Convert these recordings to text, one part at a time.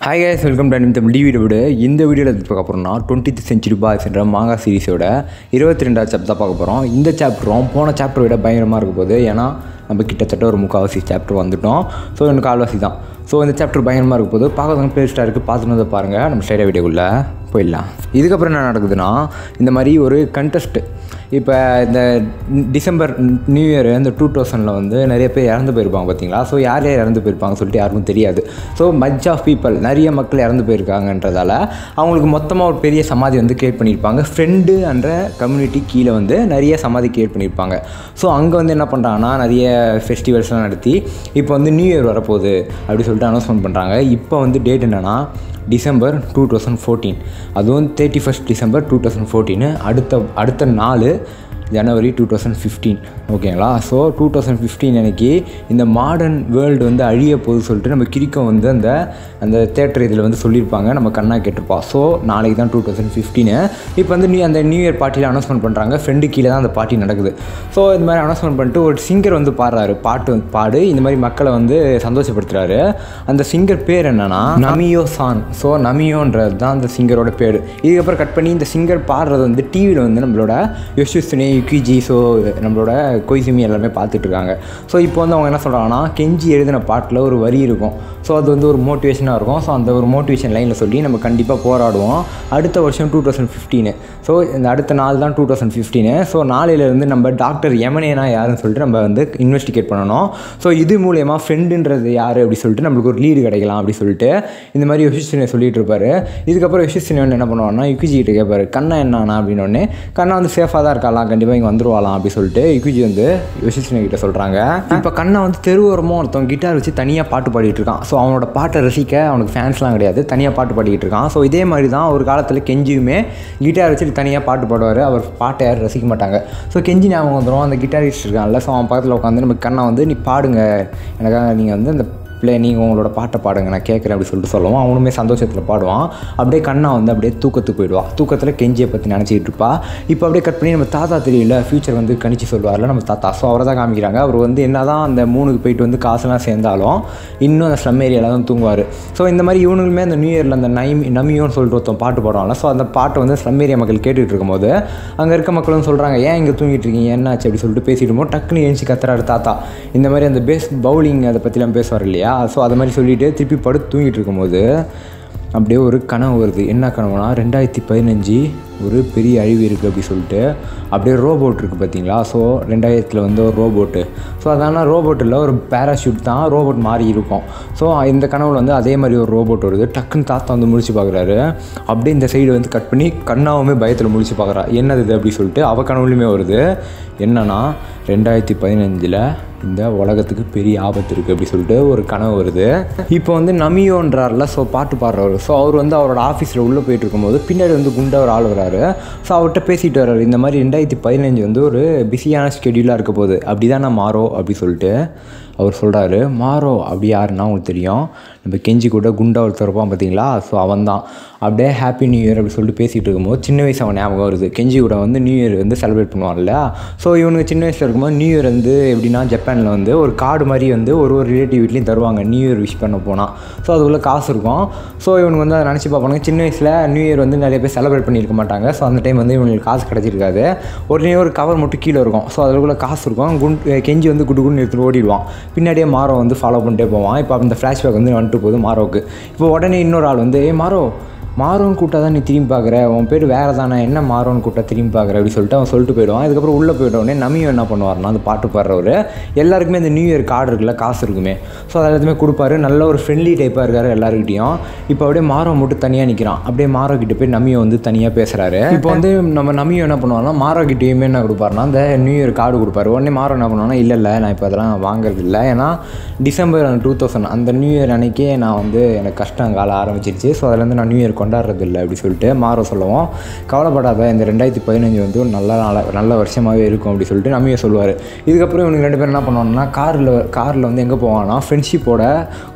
hi guys welcome to anime Tamil video விட இந்த வீடியோவில் எது பார்க்க போகிறோம்னா டுவெண்ட்டி சென்ச்சுரி பாய்ஸ் என்ற மாங்கா சீரிஸோட இருபத்தி ரெண்டாவது சாப்டர் தான் பார்க்க போகிறோம் இந்த சாப்டரும் போன சாப்டரை விட பயங்கரமாக இருக்க போகுது ஏன்னா நம்ம கிட்டத்தட்ட ஒரு முக்கால்வாசி சாப்டர் வந்துட்டோம் ஸோ எனக்கு கால்வாசி தான் ஸோ இந்த சாப்டர் பயங்கரமாக இருக்க போது பார்க்கறதுக்கு பிளேஸ்டாக இருக்குது பார்த்துட்டு வந்து பாருங்கள் நம்ம ஸ்டைடாக வீடியோக்குள்ளே போயிடலாம் இதுக்கப்புறம் என்ன நடக்குதுன்னா இந்த மாதிரி ஒரு கண்டெஸ்ட்டு இப்போ இந்த டிசம்பர் நியூ இயர் இந்த டூ தௌசண்டில் வந்து நிறைய பேர் இறந்து போயிருப்பாங்க பார்த்தீங்களா ஸோ யார் யார் இறந்து போயிருப்பாங்க சொல்லிட்டு யாருக்கும் தெரியாது ஸோ மச் ஆஃப் பீப்பிள் நிறைய மக்கள் இறந்து போயிருக்காங்கன்றதால அவங்களுக்கு மொத்தமாக ஒரு பெரிய சமாதி வந்து கிரியேட் பண்ணியிருப்பாங்க ஃப்ரெண்டு என்ற கம்யூனிட்டி கீழே வந்து நிறைய சமாதி கிரியேட் பண்ணியிருப்பாங்க ஸோ அங்கே வந்து என்ன பண்ணுறாங்கன்னா நிறைய ஃபெஸ்டிவல்ஸ்லாம் நடத்தி இப்போ வந்து நியூ இயர் வரப்போகுது அப்படி சொல்லிட்டு அனௌன்ஸ்மெண்ட் பண்ணுறாங்க இப்போ வந்து டேட் என்னென்னா டிசம்பர் டூ தௌசண்ட் ஃபோர்டீன் அதுவும் thirty first December two thousand fourteen அடுத்த அடுத்த நாலு ஜனவரி டூ தௌசண்ட் ஃபிஃப்டீன் ஓகேங்களா ஸோ டூ தௌசண்ட் ஃபிஃப்டீன் அன்னைக்கு இந்த மாடர்ன் வேர்ல்டு வந்து அழிய போகுது சொல்லிட்டு நம்ம கிரிக்கம் வந்து அந்த அந்த தேட்டர் இதில் வந்து சொல்லியிருப்பாங்க நம்ம கண்ணா கேட்டிருப்பா ஸோ நாளைக்கு தான் டூ தௌசண்ட் ஃபிஃப்டீனு இப்போ வந்து நியூ அந்த நியூ இயர் பார்ட்டியில் அனௌன்ஸ்மெண்ட் பண்ணுறாங்க ஃப்ரெண்டு கீழே தான் அந்த பார்ட்டி நடக்குது ஸோ இந்த மாதிரி அனௌன்ஸ்மெண்ட் பண்ணிட்டு ஒரு சிங்கர் வந்து பாடுறாரு பாட்டு வந்து பாடு இந்த மாதிரி மக்களை வந்து சந்தோஷப்படுத்துறாரு அந்த சிங்கர் பேர் என்னன்னா நமியோ சான் ஸோ நமியோன்றது தான் அந்த சிங்கரோட பேர் இதுக்கப்புறம் கட் பண்ணி இந்த சிங்கர் பாடுறது வந்து டிவியில் வந்து நம்மளோட யஷ்விஸ்துனே யுகிஜி ஸோ நம்மளோட கொய்சுமி எல்லாமே பார்த்துட்டு இருக்காங்க ஸோ இப்போ வந்து அவங்க என்ன சொல்கிறாங்கன்னா கெஞ்சி எழுதின பாட்டில் ஒரு வரி இருக்கும் ஸோ அது வந்து ஒரு மோட்டிவேஷனாக இருக்கும் ஸோ அந்த ஒரு மோட்டிவேஷன் லைனில் சொல்லி நம்ம கண்டிப்பாக போராடுவோம் அடுத்த வருஷம் டூ தௌசண்ட் ஃபிஃப்டீனு ஸோ இந்த அடுத்த நாள் தான் டூ தௌசண்ட் ஃபிஃப்டீனு ஸோ நாளையிலேருந்து நம்ம டாக்டர் எமனேனா யாருன்னு சொல்லிட்டு நம்ம வந்து இன்வெஸ்டிகேட் பண்ணணும் ஸோ இது மூலயமா ஃப்ரெண்டுன்றது யார் அப்படி சொல்லிட்டு நம்மளுக்கு ஒரு லீடு கிடைக்கலாம் அப்படி சொல்லிட்டு இந்த மாதிரி யுஷிஸ்டினை சொல்லிட்டு இருப்பாரு இதுக்கப்புறம் யுஷிஸ்டினை என்ன பண்ணுவான்னா யுகிஜி கிட்ட கேட்பாரு கண்ணா என்னானா அப்படின்னு கண்ணா வந்து சேஃபாக தான் இருக்கலாம் கண்டிப்பாக இங்கே வந்துருவாளாம் அப்படி சொல்லிட்டு யுகிஜி வந்து யுஷிஸ்டினை கிட்ட சொல்கிறாங்க இப்போ கண்ணா வந்து தெருவோரமும் ஒருத்தவங்க கிட்டார் வச்சு தனியாக பாட்டு பாடிட்டு இருக்கான் ஸோ அவனோட பாட்டை ரசிக்க அவனுக்கு ஃபேன்ஸ்லாம் கிடையாது தனியாக பாட்டு பாடிக்கிட்டு இருக்கான் ஸோ இதே மாதிரி தான் ஒரு காலத்தில் கெஞ்சியுமே கிட்டார் வச்சுட்டு தனியாக பாட்டு பாடுவார் அவர் பாட்டை யாரும் ரசிக்க மாட்டாங்க ஸோ கெஞ்சி ஞாபகம் வந்துடும் அந்த கிட்டாரிஸ்ட் இருக்கான்ல ஸோ அவன் பக்கத்தில் உட்காந்து நம்ம கண்ணா வந்து நீ பாடுங்க எனக்காக நீங்கள் வந்து அந்த பிள்ளை நீங்கள் உங்களோட பாட்டை பாடுங்க நான் கேட்குறேன் அப்படி சொல்லிட்டு சொல்லுவான் அவனுமே சந்தோஷத்தில் பாடுவான் அப்படியே கண்ணா வந்து அப்படியே தூக்கத்துக்கு போயிடுவான் தூக்கத்தில் கெஞ்சியை பற்றி நினச்சிக்கிட்டு இருப்பா இப்போ அப்படியே கட் பண்ணி நம்ம தாத்தா தெரியல ஃப்யூச்சர் வந்து கணிச்சு சொல்லுவார்ல நம்ம தாத்தா ஸோ அவரை தான் காமிக்கிறாங்க அவர் வந்து என்ன தான் அந்த மூணுக்கு போயிட்டு வந்து காசுலாம் சேர்ந்தாலும் இன்னும் அந்த ஸ்லம் ஏரியாவில் தான் தூங்குவார் ஸோ இந்த மாதிரி இவனுங்களுமே அந்த நியூ இயரில் அந்த நைம் நமியோன்னு சொல்லிட்டு ஒருத்தன் பாட்டு பாடுவாங்கல்ல ஸோ அந்த பாட்டை வந்து ஸ்லம் ஏரியா மக்கள் கேட்டுட்டு இருக்கும்போது அங்கே இருக்க மக்களும் சொல்கிறாங்க ஏன் இங்கே தூங்கிட்டு இருக்கீங்க என்னாச்சு அப்படி சொல்லிட்டு பேசிட்டு இருக்கும்போது டக்குன்னு எழுச்சி கத்துறாரு தாத்தா இந்த மாதிரி அந்த பேஸ் பவுலிங் அதை பற்றிலாம் பேசுவார் இல்லையா ஸோ அது மாதிரி சொல்லிட்டு திருப்பி படுத்து தூங்கிட்டு இருக்கும்போது அப்படியே ஒரு கனவு வருது என்ன கனவுனா ரெண்டாயிரத்தி பதினஞ்சு ஒரு பெரிய அழிவு இருக்குது அப்படி சொல்லிட்டு அப்படியே ரோபோட் இருக்குது பார்த்தீங்களா ஸோ ரெண்டாயிரத்தில் வந்து ஒரு ரோபோட்டு ஸோ அதனால் ரோபோட்டில் ஒரு பேராஷூட் தான் ரோபோட் மாதிரி இருக்கும் ஸோ இந்த கனவுல வந்து அதே மாதிரி ஒரு ரோபோட் வருது டக்குன்னு தாத்தா வந்து முடிச்சு பார்க்குறாரு அப்படியே இந்த சைடு வந்து கட் பண்ணி கண்ணாவுமே பயத்தில் முடிச்சு பார்க்குறா என்னது இது அப்படி சொல்லிட்டு அவ கனவுலையுமே வருது என்னன்னா ரெண்டாயிரத்தி பதினஞ்சில் இந்த உலகத்துக்கு பெரிய ஆபத்து இருக்குது அப்படி சொல்லிட்டு ஒரு கனவு வருது இப்போ வந்து நமியோன்றார்ல ஸோ பாட்டு பாடுறவர் ஸோ அவர் வந்து அவரோட ஆஃபீஸில் உள்ளே போயிட்டு இருக்கும்போது பின்னாடி வந்து குண்டா ஒரு ஆள் வராரு ஸோ அவர்கிட்ட பேசிட்டு வர்றாரு இந்த மாதிரி ரெண்டாயிரத்தி பதினஞ்சு வந்து ஒரு பிஸியான ஸ்கெடியூலாக இருக்க போகுது அப்படி தான் நான் மாறோ அப்படி சொல்லிட்டு அவர் சொல்கிறாரு மாறோ அப்படி யாருன்னா உங்களுக்கு தெரியும் நம்ம கெஞ்சி கூட குண்டா ஒருத்தர் இருப்பான் பார்த்தீங்களா ஸோ அவன் தான் அப்படியே ஹாப்பி நியூ இயர் அப்படி சொல்லிட்டு பேசிகிட்டு இருக்கும்போது சின்ன வயசு அவன் ஞாபகம் வருது கெஞ்சி கூட வந்து நியூ இயர் வந்து செலிப்ரேட் பண்ணுவான்ல ஸோ இவனுக்கு சின்ன வயசில் இருக்கும்போது நியூ இயர் வந்து எப்படின்னா ஜப்பானில் வந்து ஒரு கார்டு மாதிரி வந்து ஒரு ஒரு ரிலேட்டிவ் வீட்லேயும் தருவாங்க நியூ இயர் விஷ் பண்ண போனால் ஸோ அதுக்குள்ளே காசு இருக்கும் ஸோ இவனுக்கு வந்து அதை நினச்சி பார்ப்பாங்க சின்ன வயசில் நியூ இயர் வந்து நிறைய பேர் செலிப்ரேட் பண்ணியிருக்க மாட்டாங்க ஸோ அந்த டைம் வந்து இவங்களுக்கு காசு கிடச்சிருக்காது உடனே ஒரு கவர் மட்டும் கீழே இருக்கும் ஸோ அதுக்குள்ளே காசு இருக்கும் குண் கெஞ்சி வந்து குண்டு குண்டு எடுத்துகிட்டு ஓடிடுவான் பின்னாடியே மாரோ வந்து ஃபாலோ பண்ணிட்டே போவான் இப்போ அந்த ஃப்ளாஷ்பேக் வந்து வந்துட்டு போகுது மாரோவுக்கு இப்போ உடனே இன்னொரு ஆள் வந்து ஏ மாரோ மாறோன்னு கூட்டா தான் நீ திரும்பி பார்க்குற உன் பேர் வேறு தானே என்ன மாறோன்னு கூட்டா திரும்பி பார்க்குற அப்படி சொல்லிட்டு அவன் சொல்லிட்டு போயிடுவான் அதுக்கப்புறம் உள்ளே போயிட்டோடனே நமியும் என்ன பண்ணுவார்னா அந்த பாட்டு பாடுறவர் எல்லாருக்குமே இந்த நியூ இயர் கார்டு இருக்குல்ல காசு இருக்குமே ஸோ அதை எல்லாத்தையுமே கொடுப்பாரு நல்ல ஒரு ஃப்ரெண்ட்லி டைப்பாக இருக்காரு எல்லாருக்கிட்டையும் இப்போ அப்படியே மாறோ மட்டும் தனியாக நிற்கிறான் அப்படியே மாறோ கிட்ட போய் நமியை வந்து தனியாக பேசுகிறாரு இப்போ வந்து நம்ம நமியும் என்ன பண்ணுவாங்கன்னா மாறோ கிட்டேயுமே என்ன கொடுப்பாருனா அந்த நியூ இயர் கார்டு கொடுப்பாரு உடனே மாறோ என்ன பண்ணுவாங்கன்னா இல்லை இல்லை நான் இப்போ அதெல்லாம் வாங்குறது இல்லை ஏன்னா டிசம்பர் டூ தௌசண்ட் அந்த நியூ இயர் அன்னைக்கே நான் வந்து எனக்கு கஷ்டம் கால ஆரம்பிச்சிருச்சு ஸோ அதுலேருந்து நான் நியூ இயர் கொண்டாடுறது இல்லை அப்படி சொல்லிட்டு மாற சொல்லுவோம் கவலைப்படாத இந்த ரெண்டாயிரத்தி பதினஞ்சு வந்து ஒரு நல்ல நாள் நல்ல வருஷமாகவே இருக்கும் அப்படி சொல்லிட்டு நம்மையே சொல்லுவார் இதுக்கப்புறம் இவனுக்கு ரெண்டு பேரும் என்ன பண்ணுவாங்கன்னா காரில் காரில் வந்து எங்கே போவான்னா ஃப்ரெண்ட்ஷிப்போட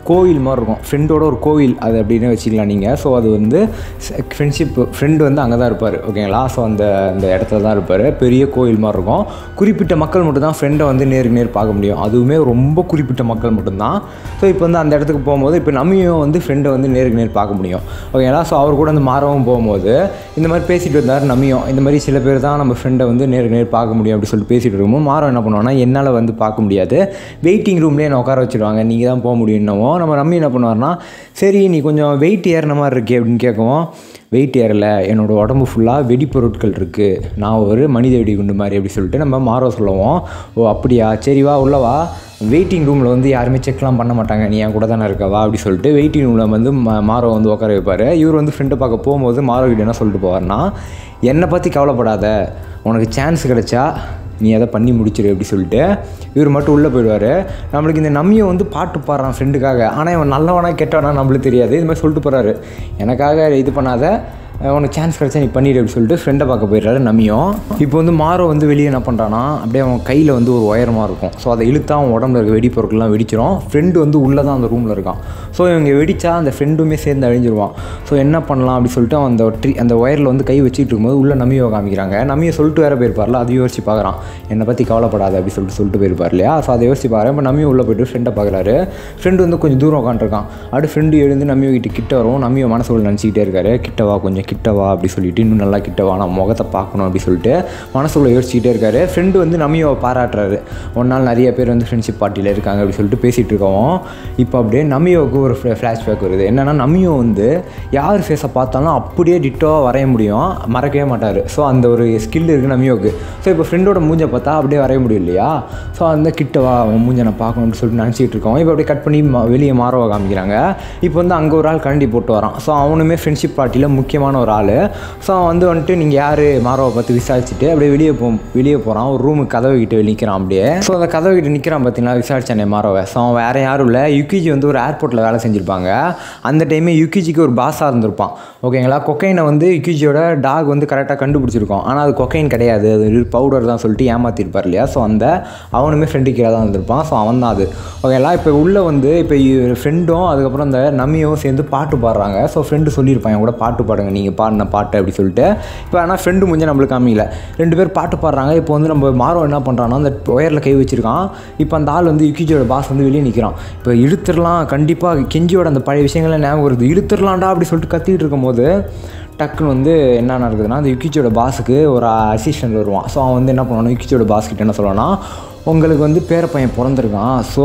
கோவில் மாதிரி இருக்கும் ஃப்ரெண்டோட ஒரு கோவில் அது அப்படின்னு வச்சுக்கலாம் நீங்கள் ஸோ அது வந்து ஃப்ரெண்ட்ஷிப் ஃப்ரெண்டு வந்து அங்கே தான் இருப்பார் ஓகேங்களா ஸோ அந்த அந்த இடத்துல தான் இருப்பார் பெரிய கோவில் மாதிரி இருக்கும் குறிப்பிட்ட மக்கள் மட்டும் தான் ஃப்ரெண்டை வந்து நேருக்கு நேர் பார்க்க முடியும் அதுவுமே ரொம்ப குறிப்பிட்ட மக்கள் மட்டும்தான் ஸோ இப்போ வந்து அந்த இடத்துக்கு போகும்போது இப்போ நம்மையும் வந்து ஃப்ரெண்டை வந்து நேருக்கு நேர் பார்க்க முடியும் ஓகேங்களா ஸோ அவர் கூட வந்து மாறவும் போகும்போது இந்த மாதிரி பேசிட்டு வந்தார் நம்மையும் இந்த மாதிரி சில பேர் தான் நம்ம ஃப்ரெண்டை வந்து நேருக்கு நேர் பார்க்க முடியும் அப்படி சொல்லிட்டு பேசிட்டு இருக்கும்போது மாறம் என்ன பண்ணுவாங்கன்னா என்னால் வந்து பார்க்க முடியாது வெயிட்டிங் ரூம்லேயே என்ன உட்கார வச்சுருவாங்க நீங்கள் தான் போக முடியும் என்னவோ நம்ம நம்பி என்ன பண்ணுவார்னா சரி நீ கொஞ்சம் வெயிட் ஏறின மாதிரி இருக்கே அப்படின்னு கேட்கவும் வெயிட் ஏறலை என்னோடய உடம்பு ஃபுல்லாக வெடிப்பொருட்கள் இருக்குது நான் ஒரு மனித வெடிகுண்டு மாதிரி அப்படி சொல்லிட்டு நம்ம மாற சொல்லுவோம் ஓ அப்படியா சரி வா உள்ளவா வெயிட்டிங் ரூமில் வந்து யாருமே செக்லாம் பண்ண மாட்டாங்க நீ என் கூட தானே இருக்கவா அப்படி சொல்லிட்டு வெயிட்டிங் ரூமில் வந்து மா மாரோ வந்து உட்கார வைப்பார் இவர் வந்து ஃப்ரெண்டை பார்க்க போகும்போது மாரோ கிட்ட என்ன சொல்லிட்டு போவார்னா என்னை பற்றி கவலைப்படாத உனக்கு சான்ஸ் கிடைச்சா நீ அதை பண்ணி முடிச்சிரு அப்படி சொல்லிட்டு இவர் மட்டும் உள்ளே போயிடுவார் நம்மளுக்கு இந்த நம்பியை வந்து பாட்டு பாடுறான் ஃப்ரெண்டுக்காக ஆனால் இவன் நல்லவனா கெட்டவனா நம்மளுக்கு தெரியாது இது மாதிரி சொல்லிட்டு போகிறாரு எனக்காக இது பண்ணாத அஹ் உனக்கு சான்ஸ் கிடச்சா நீ பண்ணிடு அப்படின்னு சொல்லிட்டு ஃப்ரெண்டை பார்க்க போயிடுறாரு நம்பியும் இப்போ வந்து மாரோ வந்து வெளியே என்ன பண்ணுறான்னா அப்படியே அவன் கையில் வந்து ஒரு உயரமாக இருக்கும் ஸோ அதை இழுத்தா அவன் உடம்புல இருக்க வெடிப்பொருட்கள்லாம் வெடிச்சிரும் ஃப்ரெண்டு வந்து உள்ளே தான் அந்த ரூமில் இருக்கான் ஸோ இவங்க வெடிச்சா அந்த ஃப்ரெண்டுமே சேர்ந்து அழிஞ்சிருவான் ஸோ என்ன பண்ணலாம் அப்படி சொல்லிட்டு அவன் அந்த ட்ரீ அந்த ஒயரில் வந்து கை வச்சுட்டு இருக்கும்போது உள்ளே நம்பியை காமிக்கிறாங்க நம்பியை சொல்லிட்டு வேற போயிருப்பார்ல அது யோசிச்சு பார்க்குறான் என்னை பற்றி கவலைப்படாத அப்படி சொல்லிட்டு சொல்லிட்டு போயிருப்பார் இல்லையா ஸோ அதை யோசிச்சு பார்க்குறேன் இப்போ நம்பியை உள்ளே போயிட்டு ஃப்ரெண்டை பார்க்குறாரு ஃப்ரெண்டு வந்து கொஞ்சம் தூரம் உட்காந்துருக்கான் அடுத்து ஃப்ரெண்டு எழுந்து நம்பியை கிட்ட கிட்ட வரும் நம்பியை மனசுக்குள்ள நினச்சிக்கிட்டே இருக்காரு கிட்டவா கொஞ்சம் கிட்டவா அப்படி சொல்லிட்டு இன்னும் நல்லா கிட்டவா நான் முகத்தை பார்க்கணும் அப்படி சொல்லிட்டு மனசுக்குள்ள யோசிச்சுக்கிட்டே இருக்காரு ஃப்ரெண்டு வந்து நம்பியை பாராட்டுறாரு ஒரு நாள் நிறைய பேர் வந்து ஃப்ரெண்ட்ஷிப் பார்ட்டியில் இருக்காங்க அப்படி சொல்லிட்டு பேசிகிட்டு இருக்கோம் இப்போ அப்படியே நமியோவுக்கு ஒரு ஃப்ளாஷ்பேக் வருது என்னென்னா நமியோ வந்து யார் ஃபேஸை பார்த்தாலும் அப்படியே டிட்டோவாக வரைய முடியும் மறக்கவே மாட்டார் ஸோ அந்த ஒரு ஸ்கில் இருக்குது நமியோவுக்கு ஸோ இப்போ ஃப்ரெண்டோட மூஞ்சை பார்த்தா அப்படியே வரைய முடியும் இல்லையா ஸோ அந்த கிட்டவா அவன் மூஞ்சை நான் பார்க்கணும்னு சொல்லிட்டு நினச்சிட்டு இருக்கோம் இப்போ அப்படியே கட் பண்ணி ம- வெளியே மாறவ காமிக்கிறாங்க இப்போ வந்து அங்கே ஒரு ஆள் கரண்டி போட்டு வரான் ஸோ அவனுமே ஃப்ரெண்ட்ஷிப் பார்ட்டியில் முக்கியமான ஒரு ஆள் ஸோ அவன் வந்து வந்துட்டு நீங்கள் யார் மாறவை பார்த்து விசாரிச்சுட்டு அப்படியே வெளியே போ வெளியே போகிறான் ஒரு ரூமுக்கு கதவு கிட்ட வெளியே நிற்கிறான் அப்படியே ஸோ அந்த கதவு கிட்ட நிற்கிறான் பார்த்தீங்களா விசாரிச்சானே மாறவை ஸோ அவன் வேறு யாரும் இல்லை யுகிஜி வந்து ஒரு ஏர்போர்ட்டில் வேலை செஞ்சுருப்பாங்க அந்த டைமே யுகிஜிக்கு ஒரு பாஸாக இருந்திருப்பான் ஓகேங்களா கொக்கைனை வந்து யுகிஜியோட டாக் வந்து கரெக்டாக கண்டுபிடிச்சிருக்கோம் ஆனால் அது கொக்கைன் கிடையாது அது பவுடர் தான் சொல்லிட்டு ஏமாத்திருப்பார் இல்லையா ஸோ அந்த அவனுமே ஃப்ரெண்டு கீழே தான் இருந்திருப்பான் ஸோ அவன் தான் அது ஓகேங்களா இப்போ உள்ளே வந்து இப்போ ஃப்ரெண்டும் அதுக்கப்புறம் இந்த நமியும் சேர்ந்து பாட்டு பாடுறாங்க ஸோ ஃப்ரெண்டு சொல்லியிருப்பான் என் கூட பாட்டு பாடுங்க நீங்கள் பாடின பாட்டு அப்படி சொல்லிட்டு இப்போ ஆனால் ஃப்ரெண்டு முடிஞ்ச நம்மளுக்கு காமிக்கல ரெண்டு பேர் பாட்டு பாடுறாங்க இப்போ வந்து நம்ம மாறோ என்ன பண்ணுறான்னா அந்த ஒயரில் கை வச்சிருக்கான் இப்போ அந்த ஆள் வந்து யுக்கிஜியோட பாஸ் வந்து வெளியே நிற்கிறான் இப்போ இழுத்துடலாம் கண்டிப்பாக கெஞ்சியோட அந்த பழைய விஷயங்கள்லாம் ஞாபகம் வருது இழுத்துடலாம்டா அப்படி சொல்லிட்டு கத்திட்டு இருக்கும்போது டக்குன்னு வந்து என்ன நடக்குதுன்னா அந்த யுக்கிச்சியோட பாஸுக்கு ஒரு அசிஸ்டன்ட் வருவான் ஸோ அவன் வந்து என்ன பண்ணுவானா யுக்கிச்சியோட பாஸ் கிட்ட என்ன சொல்லுவான்னா உங்களுக்கு வந்து பேர பையன் பிறந்திருக்கான் ஸோ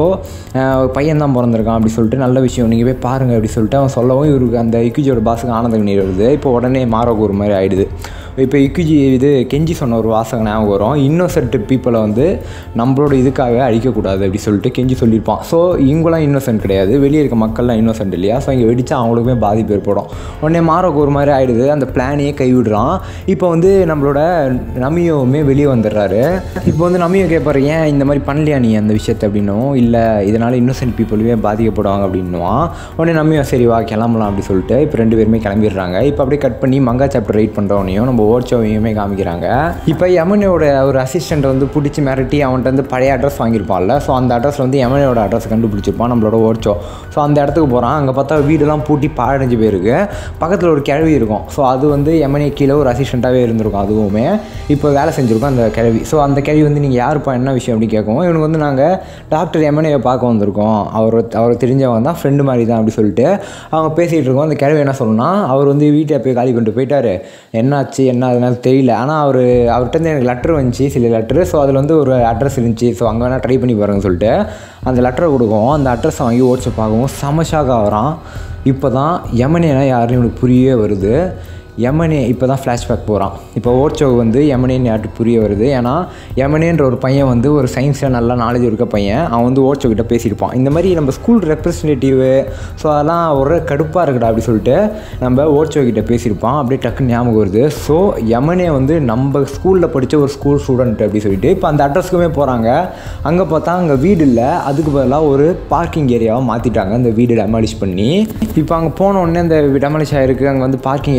பையன் தான் பிறந்திருக்கான் அப்படி சொல்லிட்டு நல்ல விஷயம் நீங்கள் போய் பாருங்கள் அப்படி சொல்லிட்டு அவன் சொல்லவும் இவருக்கு அந்த யுக்கிஜியோட பாஸுக்கு ஆனந்த கண்ணீர் வருது இப்போ உடனே மாறக்கு ஒரு மாதிரி ஆயிடுது இப்போ யுக்கிஜி இது கெஞ்சி சொன்ன ஒரு வாசகம் ஞாபகம் வரும் இன்னோசென்ட் பீப்புளை வந்து நம்மளோட இதுக்காக அழிக்கக்கூடாது அப்படி சொல்லிட்டு கெஞ்சி சொல்லியிருப்பான் ஸோ இவங்களாம் இன்னோசென்ட் கிடையாது வெளியே இருக்க மக்கள்லாம் இன்னோசென்ட் இல்லையா ஸோ இங்கே வெடிச்சா அவங்களுக்குமே பாதிப்பு ஏற்படும் உடனே மாறக்கு ஒரு மாதிரி ஆயிடுது அந்த பிளானையே கைவிடுறான் இப்போ வந்து நம்மளோட நமியோவுமே வெளியே வந்துடுறாரு இப்போ வந்து நமியோ கேட்பாரு ஏன் இந்த மாதிரி பண்ணலையா நீ அந்த விஷயத்தை அப்படின்னும் இல்லை இதனால் இன்னோசென்ட் பீப்புளுமே பாதிக்கப்படுவாங்க அப்படின்னுவான் உடனே நம்பியோ சரி வா கிளம்பலாம் அப்படி சொல்லிட்டு இப்போ ரெண்டு பேருமே கிளம்பிடுறாங்க இப்போ அப்படியே கட் பண்ணி மங்கா சாப்டர் ரைட் பண்ணுறவனையும் நம்ம ஓட்சோவையுமே காமிக்கிறாங்க இப்போ யமனோட ஒரு அசிஸ்டண்ட் வந்து பிடிச்சி மிரட்டி அவன்கிட்ட வந்து பழைய அட்ரஸ் வாங்கியிருப்பான்ல ஸோ அந்த அட்ரஸில் வந்து யமனோட அட்ரஸ் கண்டுபிடிச்சிருப்பான் நம்மளோட ஓட்சோ ஸோ அந்த இடத்துக்கு போகிறான் அங்கே பார்த்தா வீடெல்லாம் பூட்டி பாழடைஞ்சு போயிருக்கு பக்கத்தில் ஒரு கிழவி இருக்கும் ஸோ அது வந்து எமனே கீழே ஒரு அசிஸ்டண்ட்டாகவே இருந்திருக்கும் அதுவுமே இப்போ வேலை செஞ்சுருக்கோம் அந்த கிழவி ஸோ அந்த கிழவி வந்து நீங்கள் யாருப்பா என்ன விஷயம் அப்படின்னு கேட்கவும் இவனுக்கு வந்து நாங்கள் டாக்டர் எமனையை பார்க்க வந்திருக்கோம் அவர் அவருக்கு தெரிஞ்சவங்க தான் ஃப்ரெண்டு மாதிரி தான் அப்படி சொல்லிட்டு அவங்க பேசிகிட்டு இருக்கோம் அந்த கிழவி என்ன சொல்லணும்னா அவர் வந்து வீட்டை போய் காலி கொண்டு போயிட்டாரு என்னாச்சு என்ன அதனால தெரியல ஆனால் அவர் அவர்கிட்ட இருந்து எனக்கு லெட்டர் வந்துச்சு சில லெட்டரு ஸோ அதில் வந்து ஒரு அட்ரஸ் இருந்துச்சு ஸோ அங்கே வேணால் ட்ரை பண்ணி பாருங்கன்னு சொல்லிட்டு அந்த லெட்டரை கொடுக்கும் அந்த அட்ரஸை வாங்கி ஓடிச்சு பார்க்கவும் செம ஆகிறான் இப்போ தான் யமனேனா யாருன்னு இவனுக்கு புரியவே வருது யமனே இப்போ தான் ஃப்ளாஷ்பேக் போகிறான் இப்போ ஓட்சோ வந்து யமனேன்னு யார்ட்டு புரிய வருது ஏன்னா யமனேன்ற ஒரு பையன் வந்து ஒரு சயின்ஸில் நல்லா நாலேஜ் இருக்க பையன் அவன் வந்து ஓட்சோ கிட்ட பேசியிருப்பான் இந்த மாதிரி நம்ம ஸ்கூல் ரெப்ரஸன்டேட்டிவ் ஸோ அதெல்லாம் ஒரு கடுப்பாக இருக்குடா அப்படி சொல்லிட்டு நம்ம ஓட்சோ கிட்ட பேசியிருப்பான் அப்படியே டக்குன்னு ஞாபகம் வருது ஸோ யமனே வந்து நம்ம ஸ்கூலில் படித்த ஒரு ஸ்கூல் ஸ்டூடெண்ட் அப்படி சொல்லிட்டு இப்போ அந்த அட்ரஸ்க்குமே போகிறாங்க அங்கே பார்த்தா அங்கே வீடு இல்லை அதுக்கு பதிலாக ஒரு பார்க்கிங் ஏரியாவை மாற்றிட்டாங்க அந்த வீடு டெமாலிஷ் பண்ணி இப்போ அங்கே போன உடனே அந்த டெமாலிஷ் ஆகிருக்கு அங்கே வந்து பார்க்கிங் ஏரியாவை மாற்றி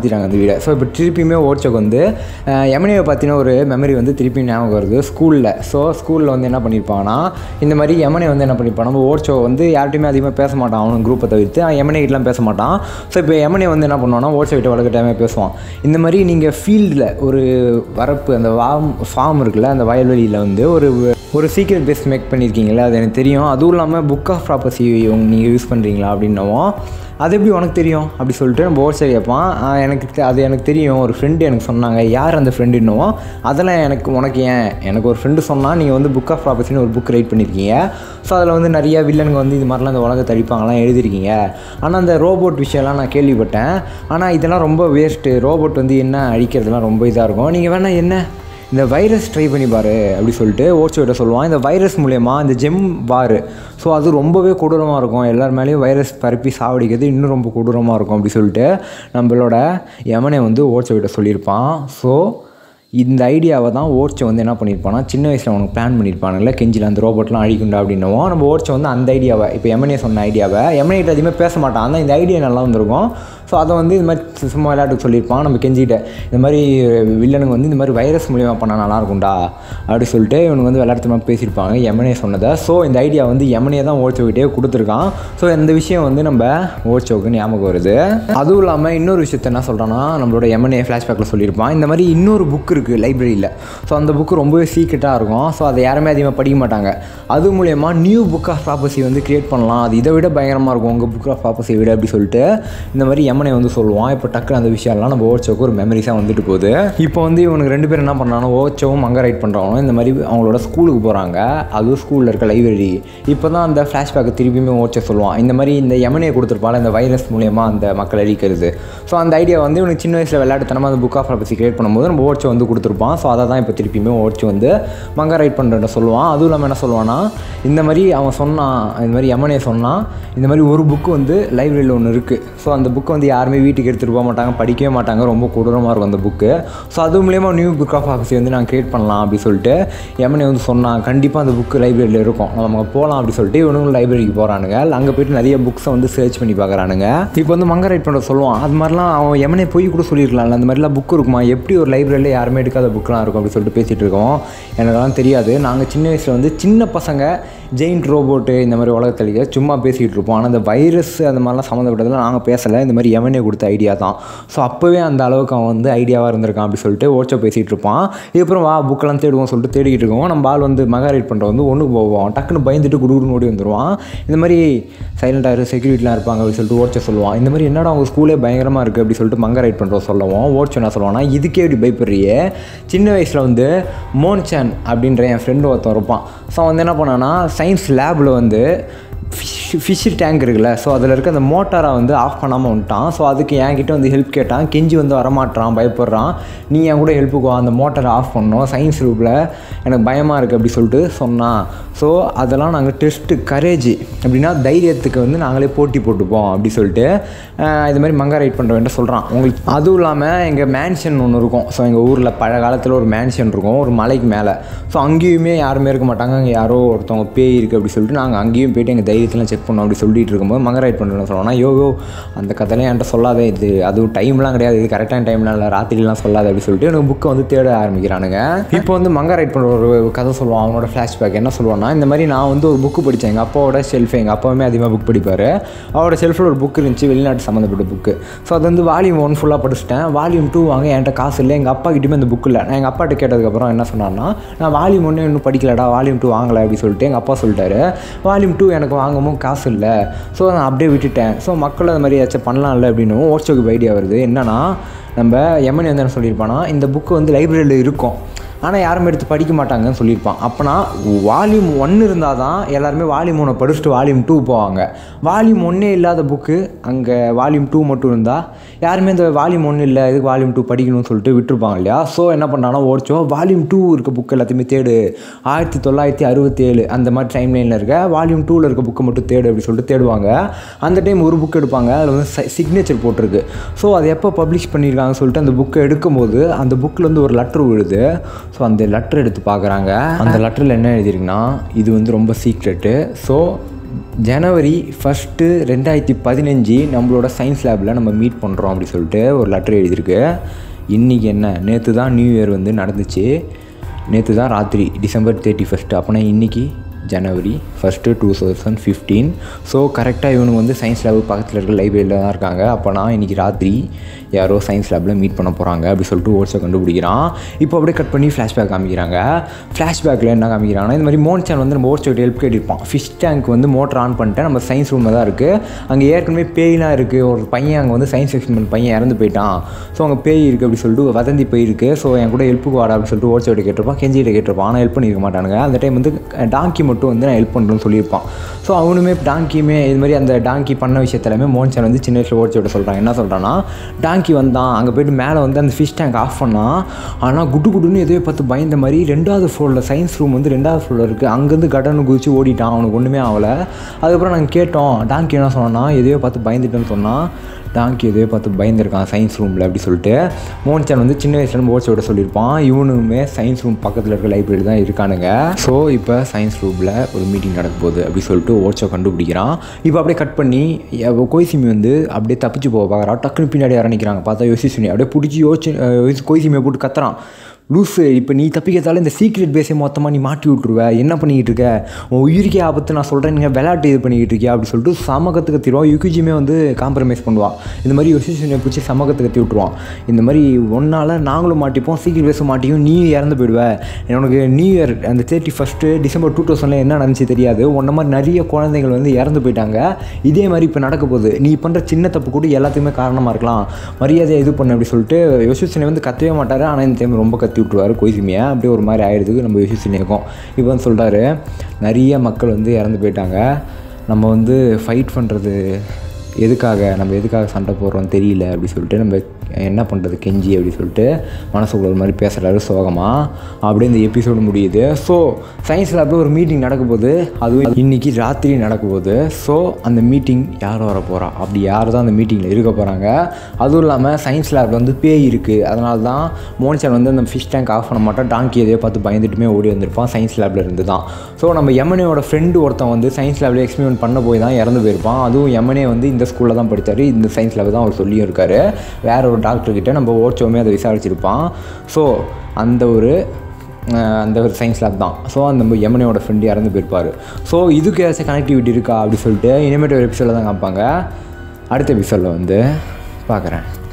மாற்றிட்டாங்க அந்த வீடை ஸோ இப்போ திருப்பியுமே ஓட்சோக்கு வந்து எமனியை பற்றின ஒரு மெமரி வந்து திருப்பி ஞாபகம் வருது ஸ்கூலில் ஸோ ஸ்கூலில் வந்து என்ன பண்ணியிருப்பாங்கன்னா இந்த மாதிரி எமனை வந்து என்ன பண்ணியிருப்பான் நம்ம ஓட்சோ வந்து யார்கிட்டையுமே அதிகமாக பேச மாட்டான் அவனும் குரூப்பை தவிர்த்து அவன் எமனை கிட்டலாம் பேச மாட்டான் ஸோ இப்போ எமனை வந்து என்ன பண்ணுவான்னா ஓட்சோ விட்டு வளர்க்க டைமே பேசுவான் இந்த மாதிரி நீங்கள் ஃபீல்டில் ஒரு வரப்பு அந்த வாம் ஃபார்ம் இருக்குல்ல அந்த வயல்வெளியில் வந்து ஒரு ஒரு சீக்ரெட் பேஸ் மேக் பண்ணியிருக்கீங்களா அது எனக்கு தெரியும் அதுவும் இல்லாமல் புக் ஆஃப் ப்ராப்பர்சி நீங்கள் யூஸ் பண்ணுறீங்களா அப்படின்னவும் அது எப்படி உனக்கு தெரியும் அப்படி சொல்லிட்டு நம்ம ஓட் சரி கேட்பான் "ஆ, எனக்கு தெ- அது எனக்கு தெரியும் ஒரு ஃப்ரெண்டு எனக்கு சொன்னாங்க யார் அந்த ஃப்ரெண்டு இன்னும் அதெல்லாம் எனக்கு உனக்கு ஏன் எனக்கு ஒரு ஃப்ரெண்டு சொன்னால் நீங்கள் வந்து புக் ஆஃப் ப்ராப்பர்ட்டின்னு ஒரு புக் ரைட் பண்ணியிருக்கீங்க ஸோ அதில் வந்து நிறைய வில்லனுங்க வந்து இது மாதிரிலாம் இந்த உலகத்தை அடிப்பாங்கலாம் எழுதிருக்கீங்க ஆனால் அந்த ரோபோட் விஷயம்லாம் நான் கேள்விப்பட்டேன் ஆனால் இதெல்லாம் ரொம்ப வேஸ்ட்டு ரோபோட் வந்து என்ன அழிக்கிறதுலாம் ரொம்ப இதாக இருக்கும் நீங்கள் வேணால் என்ன இந்த வைரஸ் ட்ரை பண்ணி பாரு அப்படி சொல்லிட்டு ஓட்சோகிட்ட சொல்லுவான் இந்த வைரஸ் மூலயமா இந்த ஜெம் பாரு ஸோ அது ரொம்பவே கொடூரமாக இருக்கும் எல்லார் மேலேயும் வைரஸ் பரப்பி சாவடிக்கிறது இன்னும் ரொம்ப கொடூரமாக இருக்கும் அப்படி சொல்லிட்டு நம்மளோட யமனை வந்து ஓட்சோகிட்ட சொல்லியிருப்பான் ஸோ இந்த ஐடியாவை தான் ஓட்சை வந்து என்ன பண்ணியிருப்பானா சின்ன வயசில் அவனுக்கு பிளான் பண்ணியிருப்பானுல்ல கெஞ்சில் அந்த ரோபோட்லாம் அழிக்குண்டா அப்படின்னவும் நம்ம ஓட்சை வந்து அந்த ஐடியாவை இப்போ எம்என்ஏ சொன்ன ஐடியாவை எம்என்ஏ அதிகமாக பேச மாட்டான் ஆனால் இந்த ஐடியா நல்லா வந்திருக்கும் ஸோ அதை வந்து இது மாதிரி சும்மா விளையாட்டுக்கு சொல்லியிருப்பான் நம்ம கெஞ்சிக்கிட்ட இந்த மாதிரி வில்லனுங்க வந்து இந்த மாதிரி வைரஸ் மூலியமாக பண்ணால் நல்லா இருக்கும்டா அப்படி சொல்லிட்டு இவனுக்கு வந்து விளையாட்டுமா பேசியிருப்பாங்க எம்என்ஏ சொன்னதை ஸோ இந்த ஐடியா வந்து எம்என்ஏ தான் ஓட்சோக்கிட்டே கொடுத்துருக்கான் ஸோ இந்த விஷயம் வந்து நம்ம ஓட்சோக்கு ஞாபகம் வருது அதுவும் இல்லாமல் இன்னொரு விஷயத்த என்ன சொல்கிறான்னா நம்மளோட எம்என்ஏ ஃப்ளாஷ்பேக்கில் சொல்லியிருப்பான் இந்த மாதிரி இன்னொரு புக் இருக்குது லைப்ரரியில் ஸோ அந்த புக்கு ரொம்பவே சீக்கிரட்டாக இருக்கும் ஸோ அதை யாருமே அதிகமாக படிக்க மாட்டாங்க அது மூலயமா நியூ புக் ஆஃப் ப்ராப்பர்சி வந்து கிரியேட் பண்ணலாம் அது இதை விட பயங்கரமாக இருக்கும் உங்கள் புக் ஆஃப் ப்ராப்பர்சியை விட அப்படி சொல்லிட்டு இந்த மாதிரி எம்என்ஏ வந்து சொல்லுவான் இப்போ டக்குனு அந்த விஷயம்லாம் நம்ம ஓச்சோக்கு ஒரு மெமரிஸாக வந்துட்டு போகுது இப்போ வந்து இவனுக்கு ரெண்டு பேரும் என்ன பண்ணுறாங்க ஓச்சோவும் அங்கே ரைட் பண்ணுறவங்க இந்த மாதிரி அவங்களோட ஸ்கூலுக்கு போகிறாங்க அதுவும் ஸ்கூலில் இருக்க லைப்ரரி இப்போ தான் அந்த ஃப்ளாஷ்பேக்கை திருப்பியுமே ஓச்ச சொல்லுவான் இந்த மாதிரி இந்த எமனே கொடுத்துருப்பால இந்த வைரஸ் மூலயமா அந்த மக்கள் அழிக்கிறது ஸோ அந்த ஐடியா வந்து இவனுக்கு சின்ன வயசில் விளையாட்டுத்தனமாக அந்த புக் ஆஃப் ப்ராப்பர்சி கிரியேட் பண்ணும்போது நம்ம ஓச்சை வந்து கொடுத்துருப்பான் ஸோ அதை தான் இப்போ திருப்பியுமே ஓச்சு வந்து மங்க ரைட் பண்ணுறத சொல்லுவான் அதுவும் இல்லாமல் என்ன சொல்லுவான்னா இந்த மாதிரி அவன் சொன்னான் இந்த மாதிரி எமனே சொன்னான் இந்த மாதிரி ஒரு புக்கு வந்து லைப்ரரியில் ஒன்று இருக்குது ஸோ அந்த புக்கை வந்து யாருமே வீட்டுக்கு எடுத்துகிட்டு போக மாட்டாங்க படிக்கவே மாட்டாங்க ரொம்ப கொடூரமாக இருக்கும் அந்த புக்கு ஸோ அது மூலியமா நியூ புக் ஆஃப் ஆஃபீஸ் வந்து நான் கிரியேட் பண்ணலாம் அப்படி சொல்லிட்டு எமனே வந்து சொன்னான் கண்டிப்பாக அந்த புக்கு லைப்ரரியில் இருக்கும் நம்ம அங்கே போகலாம் அப்படி சொல்லிட்டு இவனுங்களும் லைப்ரரிக்கு போகிறானுங்க அங்கே போயிட்டு நிறைய புக்ஸை வந்து சர்ச் பண்ணி பார்க்குறானுங்க இப்போ வந்து மங்க ரைட் பண்ணுற சொல்லுவான் அது மாதிரிலாம் அவன் எமனே போய் கூட சொல்லியிருக்கலாம்ல அந்த மாதிரிலாம் புக் இருக்குமா எப்படி ஒரு லைப்ரரியில் யாருமே எடுக்காத புக்கெலாம் இருக்கும் அப்படி சொல்லிட்டு பேசிகிட்டு இருக்கோம் எனக்கெல்லாம் தெரியாது நாங்கள் சின்ன வயசில் வந்து சின்ன பசங்க ஜெயின்ட் ரோபோட்டு இந்த மாதிரி உலகத்தில் சும்மா பேசிக்கிட்டு இருப்போம் ஆனால் அந்த வைரஸ் அந்த மாதிரிலாம் சம்மந்தப்பட்டதெல்லாம் நாங்கள் பேசலை இந்த மாதிரி எவனே கொடுத்த ஐடியா தான் ஸோ அப்போவே அந்த அளவுக்கு அவன் வந்து ஐடியாவாக இருந்திருக்கான் அப்படி சொல்லிட்டு ஓட்சோ பேசிகிட்டு இருப்பான் இதுக்கப்புறம் வா புக்கெல்லாம் தேடுவோம் சொல்லிட்டு தேடிக்கிட்டு இருக்கோம் நம்ம ஆள் வந்து மகா ரைட் பண்ணுற வந்து ஒன்றுக்கு போவோம் டக்குன்னு பயந்துட்டு குடுகுடுன்னு ஓடி வந்துடுவான் இந்த மாதிரி சைலண்டாக செக்யூரிட்டிலாம் இருப்பாங்க அப்படின்னு சொல்லிட்டு ஓட்சோ சொல்லுவான் இந்த மாதிரி என்னடா அவங்க ஸ்கூலே பயங்கரமாக இருக்குது அப்படி சொல்லிட்டு மங்க ரைட் பண்ணுறோம் சொல்லுவோம் ஓட்சோ என்ன சொல்லுவான்னா இதுக்கே இப்படி பயப்படுறியே சின்ன வயசில் வந்து மோன்சான் அப்படின்ற என் ஃப்ரெண்டு ஒருத்தன் இருப்பான் ஸோ அவன் வந்து என்ன பண்ணான்னா சயின்ஸ் லேபில் வந்து ஃபிஷ் ஃபிஷ் டேங்க் இருக்குல்ல ஸோ அதில் இருக்க அந்த மோட்டாரை வந்து ஆஃப் பண்ணாமல் வந்துட்டான் ஸோ அதுக்கு என்கிட்ட வந்து ஹெல்ப் கேட்டான் கெஞ்சி வந்து வரமாட்டான் பயப்படுறான் நீ என் கூட ஹெல்ப்புக்கு வா அந்த மோட்டரை ஆஃப் பண்ணோம் சயின்ஸ் ரூப்பில் எனக்கு பயமாக இருக்குது அப்படி சொல்லிட்டு சொன்னான் ஸோ அதெல்லாம் நாங்கள் டெஸ்ட்டு கரேஜ் அப்படின்னா தைரியத்துக்கு வந்து நாங்களே போட்டி போட்டுப்போம் அப்படி சொல்லிட்டு ஆஹ் இது மாதிரி மங்கா ரைட் பண்ணுறவன்ட்ட சொல்கிறான் உங்களுக்கு அதுவும் இல்லாமல் எங்கள் மேன்ஷன் ஒன்று இருக்கும் ஸோ எங்கள் ஊரில் பழைய காலத்தில் ஒரு மேன்ஷன் இருக்கும் ஒரு மலைக்கு மேலே ஸோ அங்கேயுமே யாருமே இருக்க மாட்டாங்க அங்கே யாரோ ஒருத்தவங்க பேய் இருக்குது அப்படி சொல்லிட்டு நாங்கள் அங்கேயும் போயிட்டு எங்கள் தைரியத்தெல்லாம் செக் பண்ணோம் அப்படி சொல்லிட்டு இருக்கும்போது மங்க ரைட் பண்ணுறோன்னு சொல்லுவோம்னா யோகோ அந்த கதையெல்லாம் என்கிட்ட சொல்லாத இது அதுவும் டைம்லாம் கிடையாது இது கரெக்டான டைம்லாம் இல்லை ராத்திரிலாம் சொல்லாத அப்படி சொல்லிட்டு எனக்கு புக்கை வந்து தேட ஆரம்பிக்கிறானுங்க இப்போ வந்து மங்க ரைட் பண்ணுற ஒரு கதை சொல்லுவான் அவனோட ஃப்ளாஷ்பேக் என்ன சொல்லுவான்னா இந்த மாதிரி நான் வந்து ஒரு புக்கு படித்தேன் எங்கள் அப்பாவோட ஷெல்ஃப் எங்கள் அப்பாவுமே அதிகமாக புக் படிப்பார் அவரோட ஷெல்ஃபில் ஒரு புக் இருந்துச்சு வெளிநாட்டு சம்மந்தப்பட்ட புக்கு ஸோ அது வந்து வால்யூம் ஒன் ஃபுல்லாக படிச்சிட்டேன் வால்யூம் டூ வாங்க என்கிட்ட காசு இல்லை எங்கள் அப்பா கிட்டேயுமே அந்த புக் இல்லை நான் எங்கள் அப்பாட்ட கேட்டதுக்கப்புறம் என்ன சொன்னார்னா நான் வால்யூம் ஒன்று இன்னும் படிக்கலடா வால்யூம் டூ வாங்கலை அப்படி சொல்லிட்டு எங்கள் அப்பா சொல்லிட்டாரு வால்யூம் டூ எனக்கு வாங்கவும் காசு இல்லை ஸோ நான் அப்படியே விட்டுட்டேன் ஸோ மக்கள் அது மாதிரி ஏதாச்சும் பண்ணலாம்ல அப்படின்னு ஓட்சோக்கு ஐடியா வருது என்னன்னா நம்ம எம்என் வந்து என்ன சொல்லியிருப்பானா இந்த புக்கு வந்து லைப்ரரியில் இருக்கும் ஆனால் யாரும் எடுத்து படிக்க மாட்டாங்கன்னு சொல்லியிருப்பான் அப்போனா வால்யூம் ஒன் இருந்தால் தான் எல்லாருமே வால்யூம் ஒன்றை படிச்சுட்டு வால்யூம் டூ போவாங்க வால்யூம் ஒன்றே இல்லாத புக்கு அங்கே வால்யூம் டூ மட்டும் இருந்தால் யாருமே இந்த வால்யூம் ஒன்று இல்லை இதுக்கு வால்யூம் டூ படிக்கணும்னு சொல்லிட்டு விட்டுருப்பாங்க இல்லையா ஸோ என்ன பண்ணானா ஓடிச்சோ வால்யூம் டூ இருக்க புக் எல்லாத்தையுமே தேடு ஆயிரத்தி தொள்ளாயிரத்தி அறுபத்தேழு அந்த மாதிரி டைம் லைனில் இருக்க வால்யூம் டூவில் இருக்க புக்கை மட்டும் தேடு அப்படி சொல்லிட்டு தேடுவாங்க அந்த டைம் ஒரு புக் எடுப்பாங்க அதில் வந்து சிக்னேச்சர் போட்டிருக்கு ஸோ அது எப்போ பப்ளிஷ் பண்ணியிருக்காங்கன்னு சொல்லிட்டு அந்த புக்கை எடுக்கும்போது அந்த புக்கில் வந்து ஒரு லெட்ரு விழுது ஸோ அந்த லெட்டர் எடுத்து பார்க்குறாங்க அந்த லெட்டரில் என்ன எழுதியிருக்குன்னா இது வந்து ரொம்ப சீக்ரெட்டு ஸோ ஜனவரி ஃபஸ்ட்டு ரெண்டாயிரத்தி பதினஞ்சு நம்மளோட சயின்ஸ் லேபில் நம்ம மீட் பண்ணுறோம் அப்படி சொல்லிட்டு ஒரு லெட்டர் எழுதியிருக்கு இன்றைக்கி என்ன நேற்று தான் நியூ இயர் வந்து நடந்துச்சு நேற்று தான் ராத்திரி டிசம்பர் தேர்ட்டி ஃபஸ்ட்டு அப்போனா இன்றைக்கி ஜனவரி first two thousand fifteen so கரெக்டாக இவனுக்கு வந்து சயின்ஸ் லேபு பக்கத்தில் இருக்க லைப்ரரியில் தான் இருக்காங்க அப்போனா இன்றைக்கி ராத்திரி யாரோ சயின்ஸ் லேபில் மீட் பண்ண போகிறாங்க அப்படி சொல்லிட்டு ஓட்ஸை கண்டுபிடிக்கிறான் இப்போ அப்படியே கட் பண்ணி ஃப்ளாஷ்பேக் காமிக்கிறாங்க ஃப்ளாஷ்பேக்கில் என்ன காமிக்கிறாங்கன்னா இந்த மாதிரி மோன்சான் வந்து நம்ம ஓட்ஸ் ஹெல்ப் கேட்டிருப்பான் ஃபிஷ் டேங்க் வந்து மோட்டர் ஆன் பண்ணிட்டு நம்ம சயின்ஸ் ரூமில் தான் இருக்குது அங்கே ஏற்கனவே பேய்லாம் இருக்குது ஒரு பையன் அங்கே வந்து சயின்ஸ் எக்ஸ்பெரிமெண்ட் பையன் இறந்து போயிட்டான் ஸோ அங்கே பேய் இருக்குது அப்படி சொல்லிட்டு வதந்தி போயிருக்கு ஸோ என் கூட ஹெல்ப்புக்கு வாடா அப்படி சொல்லிட்டு ஓட்ஸ் கேட்டிருப்பான் கெஞ்சிகிட்ட கேட்டிருப்பான் ஆனால் ஹெல்ப் பண்ணியிருக்க மாட்டானுங்க அந்த டைம் வந்து டாங்கி மட்டும் வந்து நான் ஹெல்ப் பண்ணுறேன்னு சொல்லியிருப்பான் ஸோ அவனுமே டாங்கியுமே இது மாதிரி அந்த டாங்கி பண்ண விஷயத்துலையுமே மோன்சான் வந்து சின்ன வயசில் ஓட்ஸ் விட சொல்கிறாங்க என்ன சொல்கிறான்னா டாங்கி வந்தான் அங்கே போயிட்டு மேலே வந்து அந்த ஃபிஷ் டேங்க் ஆஃப் பண்ணான் ஆனால் குட்டு குட்டுன்னு எதையோ பார்த்து பயந்த மாதிரி ரெண்டாவது ஃப்ளோரில் சயின்ஸ் ரூம் வந்து ரெண்டாவது ஃப்ளோரில் இருக்குது அங்கேருந்து கடன்னு குதிச்சு ஓடிட்டான் அவனுக்கு ஒன்றுமே ஆகலை அதுக்கப்புறம் நாங்கள் கேட்டோம் டாங்கி என்ன சொன்னான்னா எதையோ பார்த்து பயந்துட்டேன்னு சொன்னான் டாங்கி எதையோ பார்த்து பயந்துருக்கான் சயின்ஸ் ரூமில் அப்படி சொல்லிட்டு மோன்சான் வந்து சின்ன வயசுலேருந்து ஓட்ஸ் விட சொல்லியிருப்பான் இவனுமே சயின்ஸ் ரூம் பக்கத்தில் இருக்க லைப்ரரி தான் இருக்கானுங்க ஸோ இப்போ சயின்ஸ் ரூமில் ஒரு மீட்டிங் நடக்க போகுது அப்படி சொல்லிட்டு ஓட்ஸை கண்டுபிடிக்கிறான் இப்போ அப்படியே கட் பண்ணி கொய்சிமி வந்து அப்படியே தப்பிச்சு போக பார்க்குறான் டக்குன்னு பின்னாடி இறங்கிக்கிறாங்க பார்த்தா யோசிச்சுனி அப்படியே பிடிச்சி யோசிச்சு கொய்சிமியை போட்டு கத்துறான் லூஸு இப்போ நீ தப்பிக்கிறதால இந்த சீக்ரெட் பேஸை மொத்தமாக நீ மாட்டி விட்ருவ என்ன பண்ணிக்கிட்டு இருக்க உன் உயிருக்கே ஆபத்து நான் சொல்கிறேன் நீங்கள் விளையாட்டு இது பண்ணிக்கிட்டு இருக்கியா அப்படி சொல்லிட்டு சமகத்து கத்திடுவான் யுகிஜியுமே வந்து காம்ப்ரமைஸ் பண்ணுவான் இந்த மாதிரி யோசிச்சுனை பிடிச்சி சமகத்து கத்தி விட்ருவான் இந்த மாதிரி ஒன்றால் நாங்களும் மாட்டிப்போம் சீக்ரெட் பேஸும் மாட்டியும் நீ இறந்து போயிடுவ உனக்கு நியூ இயர் அந்த தேர்ட்டி ஃபஸ்ட்டு டிசம்பர் டூ தௌசண்டில் என்ன நடந்துச்சு தெரியாது உன்ன மாதிரி நிறைய குழந்தைகள் வந்து இறந்து போயிட்டாங்க இதே மாதிரி இப்போ நடக்க போகுது நீ பண்ணுற சின்ன தப்பு கூட எல்லாத்துக்குமே காரணமாக இருக்கலாம் மரியாதையை இது பண்ணு அப்படி சொல்லிட்டு யோசிச்சுனை வந்து கத்தவே மாட்டார் ஆனால் இந்த டைம் ரொம்ப கத்தி விட்ருவார் கொய்சிமியை அப்படியே ஒரு மாதிரி ஆயிடுறதுக்கு நம்ம யோசிச்சுனே இருக்கோம் இப்போ வந்து சொல்கிறாரு நிறைய மக்கள் வந்து இறந்து போயிட்டாங்க நம்ம வந்து ஃபைட் பண்ணுறது எதுக்காக நம்ம எதுக்காக சண்டை போடுறோம் தெரியல அப்படி சொல்லிட்டு நம்ம என்ன பண்ணுறது கெஞ்சி அப்படி சொல்லிட்டு மனசுக்குள்ள ஒரு மாதிரி பேசுகிறாரு சோகமாக அப்படியே இந்த எபிசோடு முடியுது ஸோ சயின்ஸ் லேபில் ஒரு மீட்டிங் நடக்க போகுது அதுவும் இன்றைக்கி ராத்திரி நடக்க போகுது ஸோ அந்த மீட்டிங் யார் வர போகிறா அப்படி யார் தான் அந்த மீட்டிங்கில் இருக்க போகிறாங்க அதுவும் இல்லாமல் சயின்ஸ் லேபில் வந்து பேய் இருக்குது அதனால தான் மோனிச்சான் வந்து அந்த ஃபிஷ் டேங்க் ஆஃப் பண்ண மாட்டான் டாங்கி எதையோ பார்த்து பயந்துட்டுமே ஓடி வந்திருப்பான் சயின்ஸ் லேபில் இருந்து தான் ஸோ நம்ம எம்எனேயோட ஃப்ரெண்டு ஒருத்தன் வந்து சயின்ஸ் லேபில் எக்ஸ்பெரிமெண்ட் பண்ண போய் தான் இறந்து போயிருப்பான் அதுவும் எம்எனே வந்து இந்த ஸ்கூலில் தான் படித்தார் இந்த சயின்ஸ் லேபில் தான் அவர் சொல்லியும் இருக்காரு வேற ஒரு டாக்டர்கிட்ட நம்ம ஓட்சோமே அதை விசாரிச்சிருப்பான் ஸோ அந்த ஒரு அந்த ஒரு சயின்ஸ் லேப் தான் ஸோ அந்த எமனையோட ஃப்ரெண்டு இறந்து போயிருப்பார் ஸோ இதுக்கு ஏதாச்சும் கனெக்டிவிட்டி இருக்கா அப்படி சொல்லிட்டு இனிமேட்டு ஒரு எபிசோடில் தான் காப்பாங்க அடுத்த எபிசோடில் வந்து பார்க்குறேன்